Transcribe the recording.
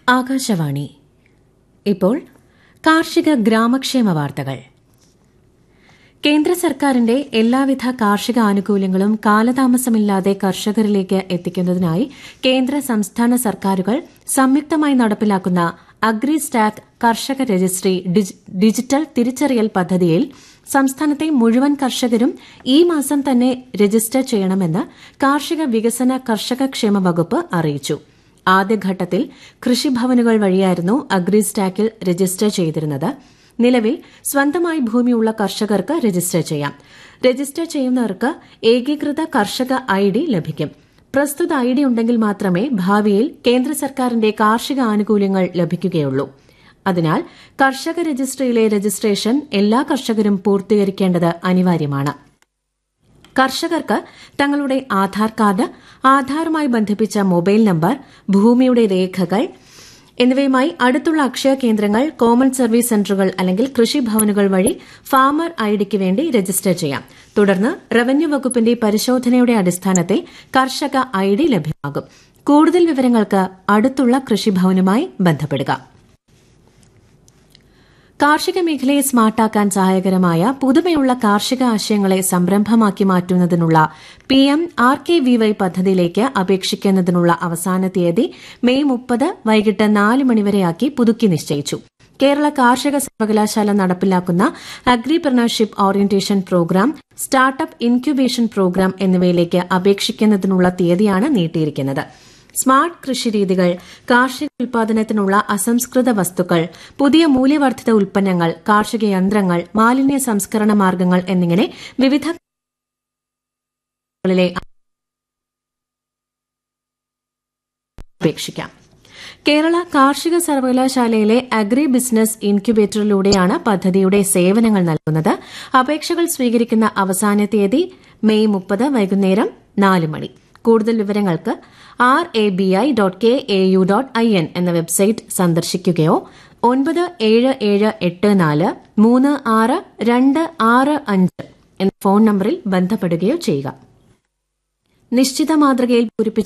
ആകാശവാണി ഇപ്പോൾ കാർഷിക ഗ്രാമക്ഷേമ വാർത്തകൾ കേന്ദ്ര സർക്കാരിന്റെ എല്ലാവിധ കാർഷിക ആനുകൂല്യങ്ങളും കാലതാമസമില്ലാതെ കർഷകരിലേക്ക് എത്തിക്കുന്നതിനായി കേന്ദ്ര സംസ്ഥാന സർക്കാരുകൾ സംയുക്തമായി നടപ്പിലാക്കുന്ന അഗ്രി സ്റ്റാക്ക് കർഷക രജിസ്ട്രി ഡിജിറ്റൽ തിരിച്ചറിയൽ പദ്ധതിയിൽ സംസ്ഥാനത്തെ മുഴുവൻ കർഷകരും ഈ മാസം തന്നെ രജിസ്റ്റർ ചെയ്യണമെന്ന് കാർഷിക വികസന കർഷക ക്ഷേമ വകുപ്പ് അറിയിച്ചു ആദ്യഘട്ടത്തിൽ കൃഷിഭവനുകൾ വഴിയായിരുന്നു അഗ്രി സ്റ്റാക്കിൽ രജിസ്റ്റർ ചെയ്തിരുന്നത് നിലവിൽ സ്വന്തമായി ഭൂമിയുള്ള കർഷകർക്ക് രജിസ്റ്റർ ചെയ്യാം രജിസ്റ്റർ ചെയ്യുന്നവർക്ക് ഏകീകൃത കർഷക ഐ ഡി ലഭിക്കും പ്രസ്തുത ഐ ഡി ഉണ്ടെങ്കിൽ മാത്രമേ ഭാവിയിൽ കേന്ദ്ര സർക്കാരിന്റെ കാർഷിക ആനുകൂല്യങ്ങൾ ലഭിക്കുകയുള്ളൂ അതിനാൽ കർഷക രജിസ്ട്രിയിലെ രജിസ്ട്രേഷൻ എല്ലാ കർഷകരും പൂർത്തീകരിക്കേണ്ടത് അനിവാര്യമാണ് കർഷകർക്ക് തങ്ങളുടെ ആധാർ കാർഡ് ആധാറുമായി ബന്ധിപ്പിച്ച മൊബൈൽ നമ്പർ ഭൂമിയുടെ രേഖകൾ എന്നിവയുമായി അടുത്തുള്ള അക്ഷയ കേന്ദ്രങ്ങൾ കോമൺ സർവീസ് സെന്ററുകൾ അല്ലെങ്കിൽ കൃഷിഭവനുകൾ വഴി ഫാമർ ഐഡിക്ക് വേണ്ടി രജിസ്റ്റർ ചെയ്യാം തുടർന്ന് റവന്യൂ വകുപ്പിന്റെ പരിശോധനയുടെ അടിസ്ഥാനത്തിൽ കർഷക ഐഡി ലഭ്യമാകും കൂടുതൽ വിവരങ്ങൾക്ക് അടുത്തുള്ള കൃഷിഭവനുമായി ബന്ധപ്പെടുക കാർഷിക മേഖലയെ സ്മാർട്ടാക്കാൻ സഹായകരമായ പുതുമയുള്ള കാർഷിക ആശയങ്ങളെ സംരംഭമാക്കി മാറ്റുന്നതിനുള്ള P M R K V Y പദ്ധതിയിലേക്ക് അപേക്ഷിക്കുന്നതിനുള്ള അവസാന തീയതി മെയ് മുപ്പത് വൈകിട്ട് നാല് മണിവരെയാക്കി പുതുക്കി നിശ്ചയിച്ചു കേരള കാർഷിക സർവകലാശാല നടപ്പിലാക്കുന്ന agripreneurship orientation programme startup incubation programme എന്നിവയിലേക്ക് അപേക്ഷിക്കുന്നതിനുള്ള തീയതിയാണ് നീട്ടിയിരിക്കുന്നത് സ്മാർട്ട് കൃഷിരീതികൾ കാർഷിക ഉൽപാദനത്തിനുള്ള അസംസ്കൃത വസ്തുക്കൾ പുതിയ മൂല്യവർദ്ധിത ഉൽപ്പന്നങ്ങൾ കാർഷിക യന്ത്രങ്ങൾ മാലിന്യ സംസ്കരണ മാർഗ്ഗങ്ങൾ എന്നിങ്ങനെ വിവിധ അപേക്ഷിക്കാം കേരള കാർഷിക സർവകലാശാലയിലെ അഗ്രി ബിസിനസ് ഇൻക്യുബേറ്ററിലൂടെയാണ് പദ്ധതിയുടെ സേവനങ്ങൾ നൽകുന്നത് അപേക്ഷകൾ സ്വീകരിക്കുന്ന അവസാന തീയതി മെയ് മുപ്പത് വൈകുന്നേരം നാല് മണി കൂടുതൽ വിവരങ്ങൾക്ക് R A B I dot K A U dot I N എന്ന വെബ്സൈറ്റ് സന്ദർശിക്കുകയോ ഒൻപത് ഏഴ് ഏഴ് എട്ട് നാല് മൂന്ന് ആറ് രണ്ട് ആറ് അഞ്ച് എന്ന ഫോൺ നമ്പറിൽ ബന്ധപ്പെടുകയോ ചെയ്യുക നിശ്ചിത മാതൃകയിൽ പൂരിപ്പിച്ച